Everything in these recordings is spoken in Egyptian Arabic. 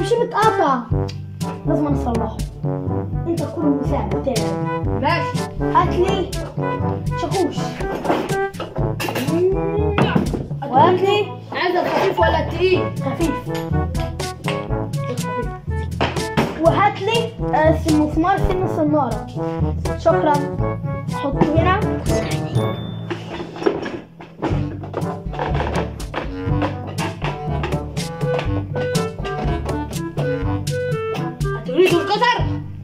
مش بتقطع لازم اصلحه انت تكون المساعد بتاعي ماشي هات لي شاكوش وهات لي عايز الخفيف ولا التقيل خفيف وهات لي آه، مسمار سن صنارة شكرا حطه هنا هتريد القطر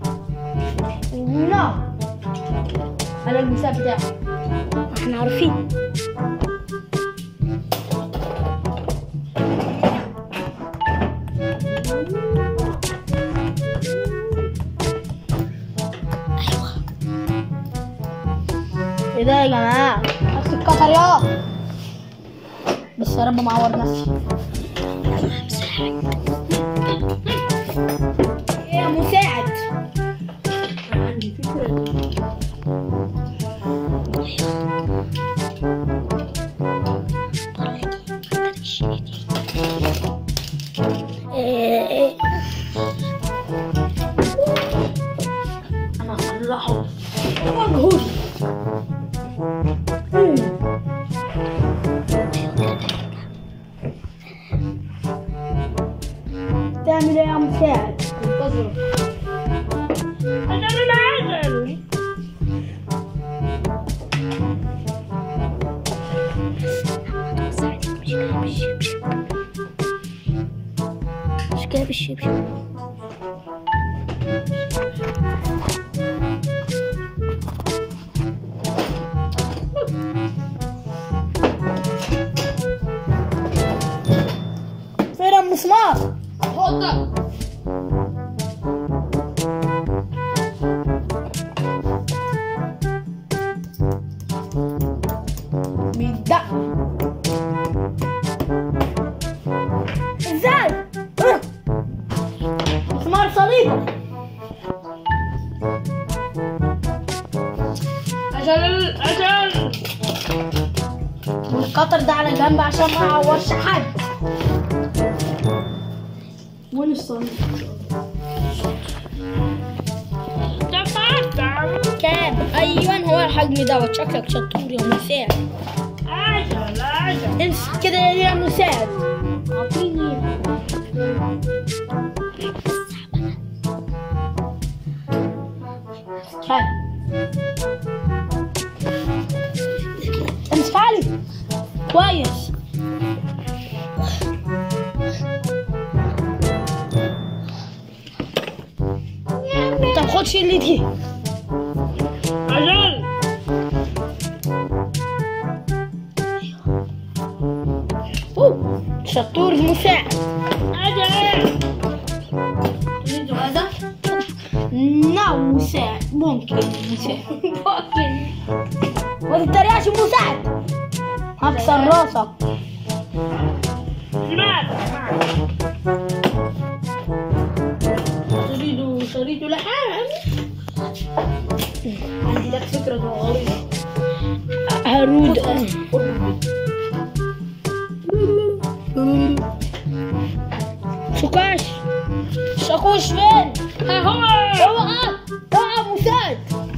نعم انا المساعد بتاعه احنا عارفين ايه ده يا جماعة بس الكتر يا بس يا رب معور نفسي يا مساعد عندي فكرة انا هصلحه مجهودي تعمل ايه يا مساعد؟ انتظر انا من عجل مش جايب الشبشب فين المسمار؟ حطك بيدق ازاي؟ أه. مسمار صليبه عشان عشان والقطر ده على جنب عشان ما يعورش حد وين الصليب كاب ايوه هو الحجم دوت شكلك شطور يا مساعد عجل عجل امسك كده يا مساعد اعطيني هاي امسك علي كويس طب خد شيل لي دي عجل أوه، شطور مساعد عجل تريد هذا؟ نعم مساعد ممكن مساعد ممكن ما تتريقش مساعد هكسر راسك لماذا؟ تريد شريط لحام؟ عندي لك فكرة غريبة هرود شكاش شاكوش فين؟ ها هو اوقع اوقع مساعد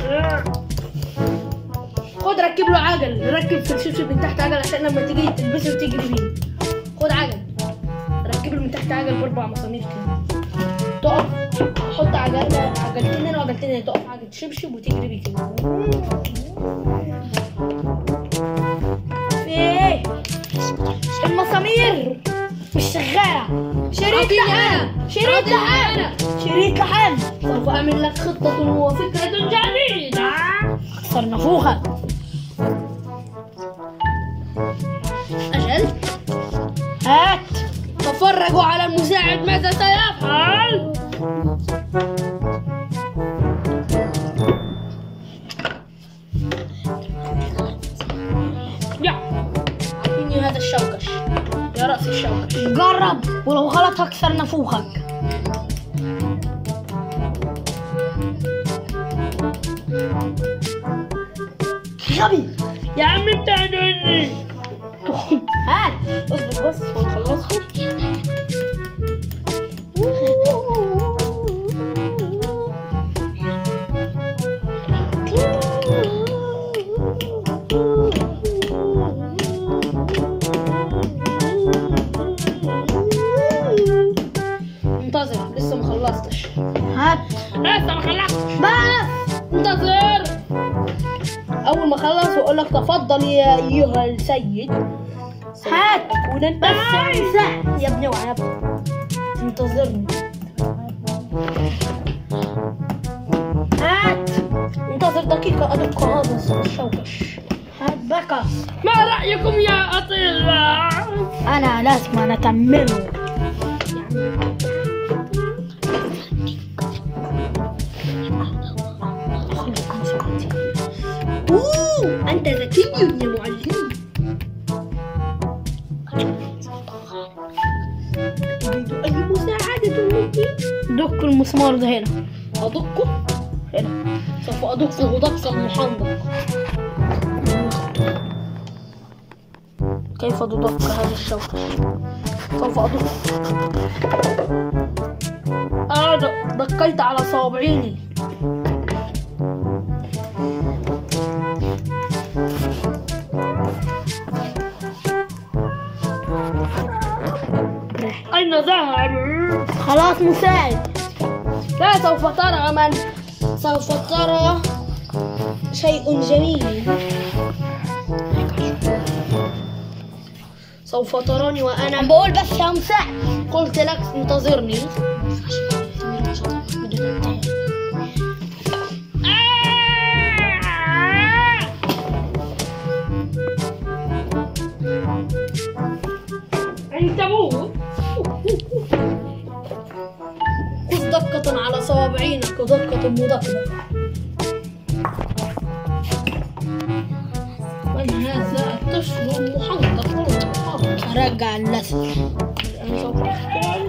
خد ركب له عجل ركب في الشبشب من تحت عجل عشان لما تيجي تلبسه وتجري بيه خد عجل ركب له من تحت عجل باربع مسامير كده تقف حط عجل عجلتين هنا وعجلتين هنا تقف عجل شبشب وتجري بيه كده في ايه؟ المسامير مش شغالة شريط أعطيني لحام أنا. شريط أعطيني لحام أنا. شريط لحام سوف اعمل لك خطة وفكرة جديدة اكسر نافوخك أجل هات تفرجوا على المساعد ماذا سيفعل يا أعطيني هذا الشوكش يا رأس الشوكش جرب ولو غلط هكسر نافوخك غبي يا عم ابتعدوني هات اصبر بس ونخلصها تفضل يا ايها السيد هات تكون انت بس يا مساعد يا ابني وعيا تنتظرني هات انتظر دقيقة أدق هذا الشوكش هات بقى ما رأيكم يا أطيلة؟ انا لازم انا اكمله أوه أنت ذكي يا معلم تريد أي مساعدة مني؟ دق المسمار ده هنا أدقه؟ هنا سوف أدقه دقا محنطق كيف تدق هذا الشوكش سوف أدقه آه د- دقيت على صوابعيني أين ذهب؟ خلاص مساعد لا سوف ترى من سوف ترى شيء جميل سوف تراني وأنا بقول بس يا مساعد قلت لك انتظرني عنكبوت خذ دقة على صوابعينك ودقة مدقدقة من هذا الطفل المحنطق المحنطق رجع اللثة الآن سوف أختار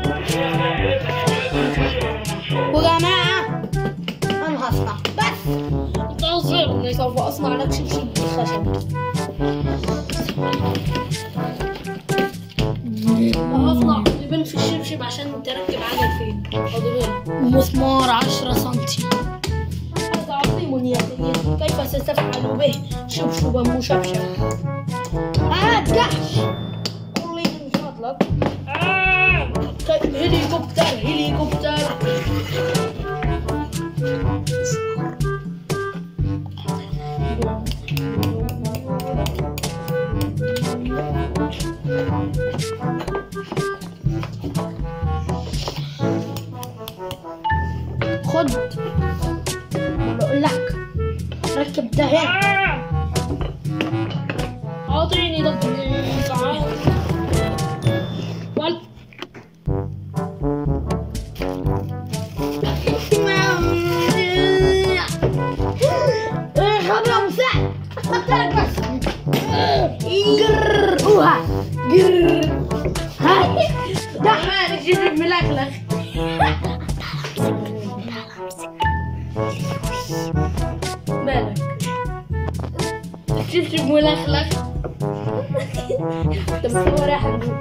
وجماعة انا هصنع بس انتظرني سوف أصنع لك شبشب بالخشب وأصنع لبن في الشبشب عشان تركب عجل فيه أضربه مسمار عشرة سنتي هذا عظيم يا سيدي كيف ستفعل به شبشبا مشبشب هات جحش قل لي من فضلك كي- هليكوبتر هليكوبتر خد بقول لك ركب ده هنا أعطيني دقيقة وال ايه خد يا مساعد خدت لك بس جر اوها جر هاي ده مالك جسم ملخلخ مالك شبشب ملخلخ انت مصور يا حبيبي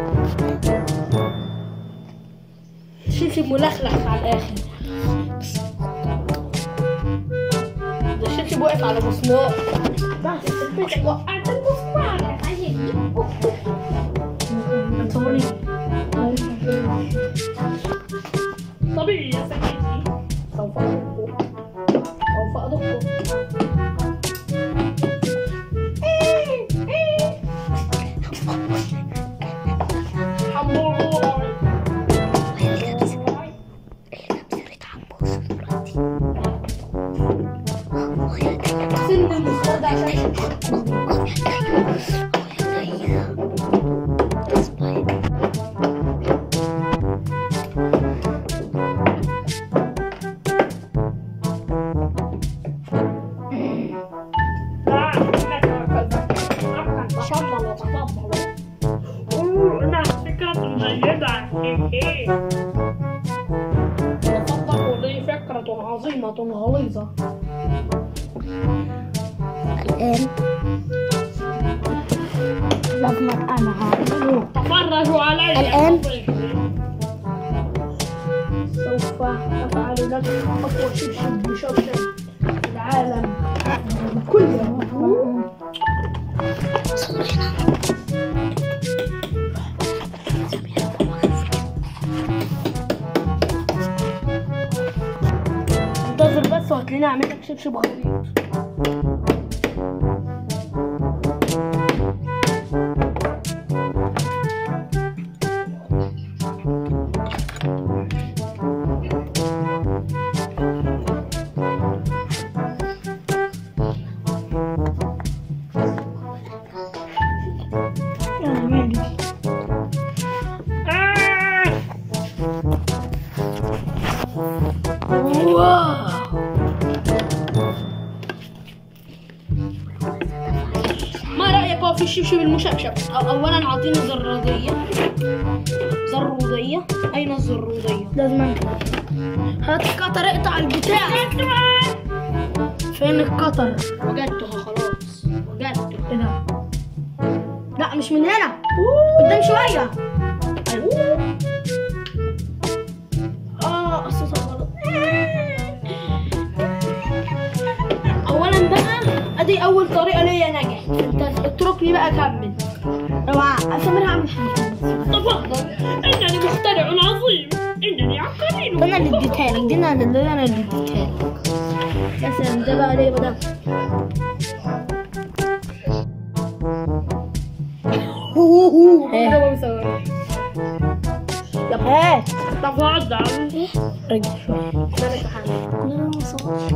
شبشب ملخلخ على الاخر ده الشبشب واقف على مسمار بس الفكرة وقعت المسمار يا حبيبي انت مريض طبيعي يا سكيتي سوف أدقه سوف أدقه حموي سن المسود عشان تفضل تفضل أوه، فكرة جيدة تصدقوا لي فكرة عظيمة غليظة الآن لازم أنا هعمله تفرجوا علي الآن؟ سوف أفعل لك أقوى شبشب مشبشب في العالم كله انتظر بس وهتلاقيني اعمل لك شبشب غليظ في الشبشب المشبشب أو- اولا اعطيني زراديه زروديه اين الزروديه لازم انت هات القطر اقطع البتاع فين القطر وجدتها خلاص وجدته ايه ده لا مش من هنا قدام شويه اه قصتها غلط اولا بقى ادي اول طريقه ليا نجحت انت اتركني بقى اكمل اوعى اسامر هعمل حاجه تفضل إنني مخترع عظيم إنني عبقري انا اللي اديتها لك دي انا اللي انا اللي اديتها لك يا سلام ده بقى ليه بقى ايه ده ما بيسوي يا هات تفضل رجع شويه ده انا كحامل لا ما صورش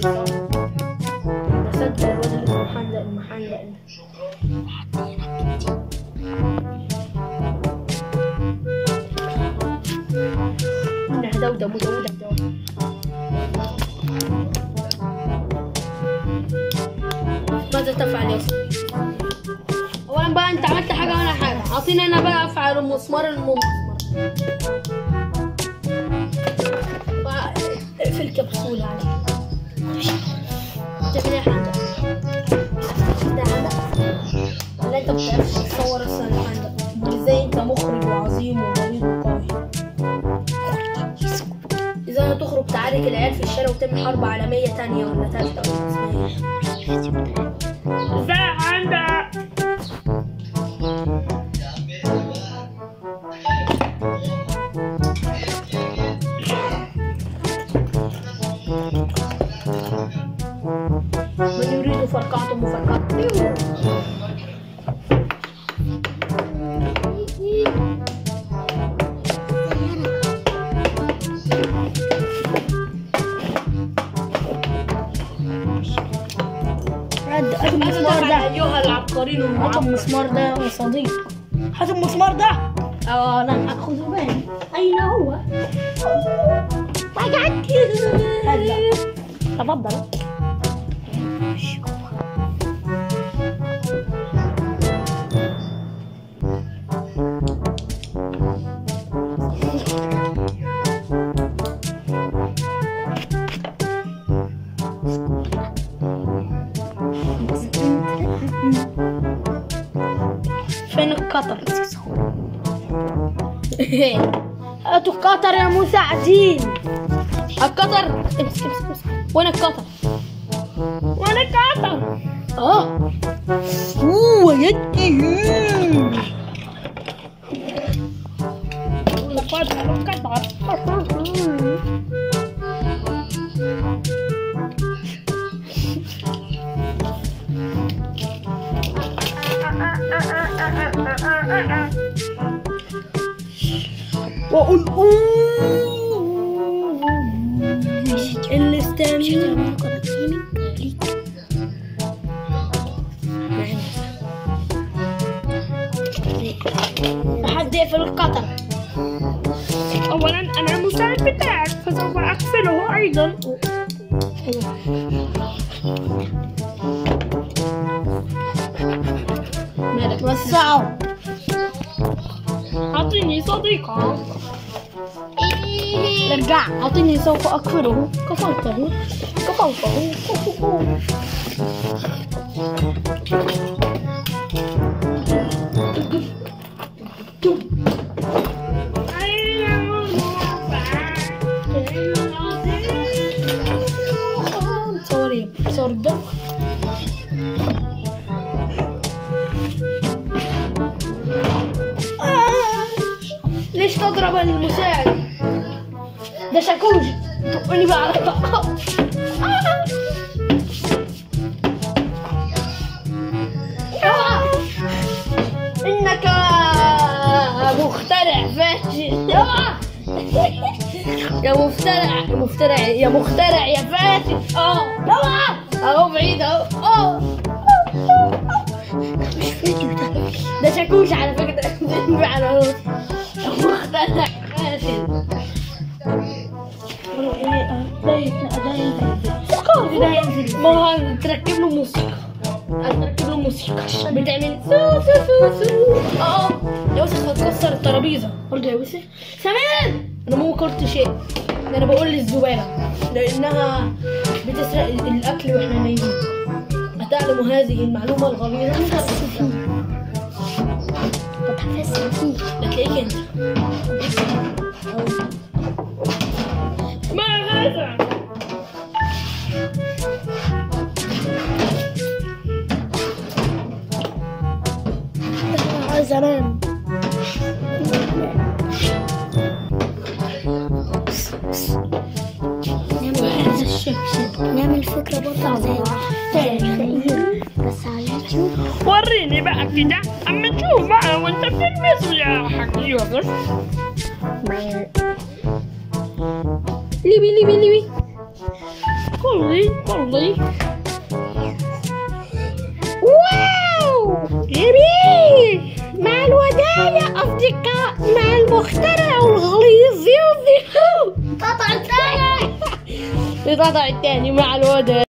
بصدق الواد اللي اسمه محندق المحندق ده إنه دودة مدودة دودة. ماذا تفعل يا صديقي؟ اولا بقى انت عملت حاجه وانا حاجه اعطيني انا بقى افعل المسمار المسمار بقى اقفل كبسولة عليك تعمل ايه يا حمزة؟ ده حمزة؟ ولا انت بتعرفش تصور اصلا يا حمزة؟ ازاي انت مخرج وعظيم وغريب وقوي ازاي هتخرج تعارك العيال في الشارع وتعمل حرب عالمية تانية ولا تالتة ولا اسمها ايه؟ ازاي عندك من يريد فرقعته مفرقعته هات هات ماذا المسمار تفعل ده ايها العبقريون هات المعبقرون المسمار ده يا صديق هات المسمار ده اه لن اخذ بالي اين هو؟ وجدت هات ده تفضل فين القطر؟ هاتوا القطر يا مساعدين القطر امسك امسك امسك وين القطر؟ وأنا كاتر اه اوه يدي تفضل كاتر واقول الاستامين حد يقفل القطر أولا أنا المساعد بتاعك فسوف أقفله أيضا مالك وسعوا أعطيني صديقا ارجع أعطيني سوف أكفره كفرته كفرته أين الموافع؟ صور ايه؟ صور الدم ليش تضرب المساعد؟ ده شاكوش طقني بقى على طقه انك مخترع فاشل يا مخترع مخترع يا مخترع يا فاشل اه اوعى اهو بعيد اهو اه مش فيديو ده ده شاكوش على فكره فعلا اهو مخترع فاشل ده ينزل ده ينزل ما هو تركب له موسيقى هتركب له موسيقى بتعمل سو سو سو سو اه يا وسخ هتكسر الترابيزه برضه يا وسخ سمان انا مو قلت شيء ده انا بقول للزباله لانها بتسرق ال- الاكل واحنا نايمين هتعلموا هذه المعلومه الغليظه بتحفز فيه ده تلاقيك انت ما هذا عايز انام نعمل نعمل فكرة برضه زي زي الفقير بس على اليوتيوب وريني بقى كده اما تشوف بقى وانت بتلبس يا حاج يوسف ليبي ليبي ليبي قولي قولي واو جميل مع الوداع يا أصدقاء مع المخترع الغليظ يوفي قطع الثاني القطع الثاني مع الوداع